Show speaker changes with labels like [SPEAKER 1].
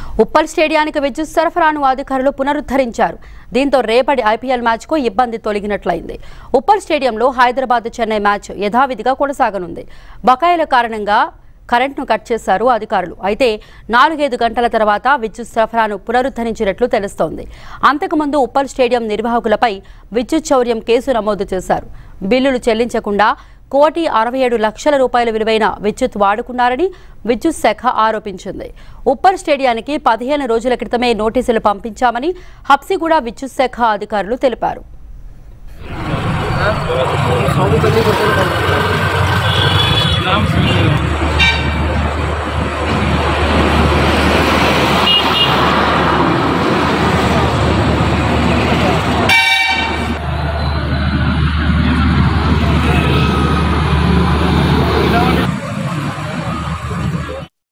[SPEAKER 1] ఉప్పల్ స్టేడియానికి విద్యుత్ సరఫరాను అధికారులు పునరుద్ధరించారు దీంతో రేపటి ఐపీఎల్ మ్యాచ్కు ఇబ్బంది తొలగినట్లయింది ఉప్పల్ స్టేడియంలో హైదరాబాద్ చెన్నై మ్యాచ్ యథావిధిగా కొనసాగనుంది బకాయిల కారణంగా కరెంట్ను కట్ చేశారు అధికారులు అయితే నాలుగైదు గంటల తర్వాత విద్యుత్ సరఫరాను పునరుద్ధరించినట్లు తెలుస్తోంది అంతకుముందు ఉప్పల్ స్టేడియం నిర్వాహకులపై విద్యుత్ చౌర్యం కేసు నమోదు చేశారు బిల్లులు చెల్లించకుండా కోటి అరవై ఏడు లక్షల రూపాయల విలువైన విద్యుత్ వాడుకున్నారని విద్యుత్ శాఖ ఆరోపించింది ఉప్పల్ స్టేడియానికి పదిహేను రోజుల క్రితమే నోటీసులు పంపించామని హబ్సిగూడ విద్యుత్ శాఖ అధికారులు తెలిపారు
[SPEAKER 2] नाम